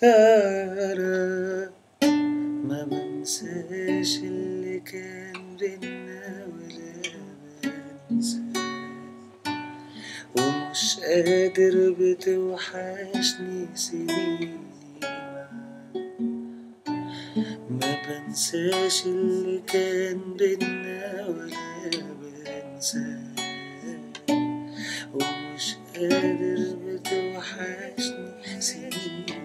يارا ما بنساش اللي كان بينا ولا بنسى ومش قادر بتوحشني سنيني ما بنساش اللي كان بينا ولا بنسى ومش قادر بتوحشني سنيني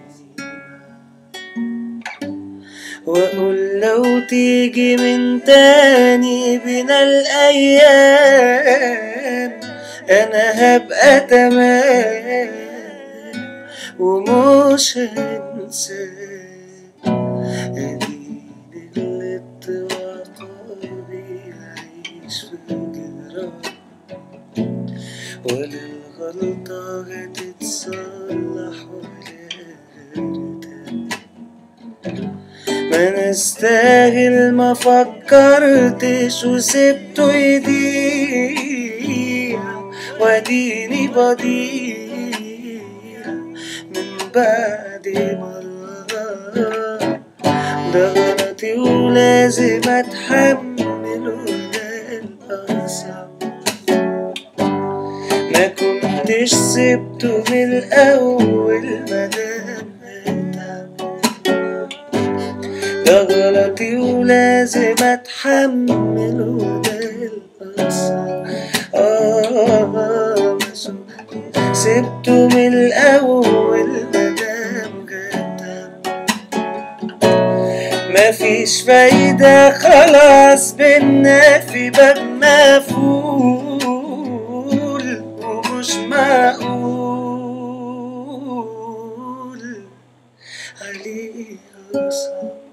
واقول لو تيجي من تاني بنا الايام انا هبقى تمام ومش هنساك اديني غلطت وعقابي هعيش في جراح ولا الغلطة هتتصلح ولا هرتاح ما نستاهل ما فكرتش وسبته يضيع واديني بضيع من بعد مرة ده غلطي ولازم اتحمله ده الاصعب ما كنتش سبته من الاول مدام اتعب ده غلطي ولازم اتحمله ده الاصعب آه ما سبته من الاول مدام جدع مفيش فايدة خلاص بينا في باب مقفول ومش معقول عليه أصعب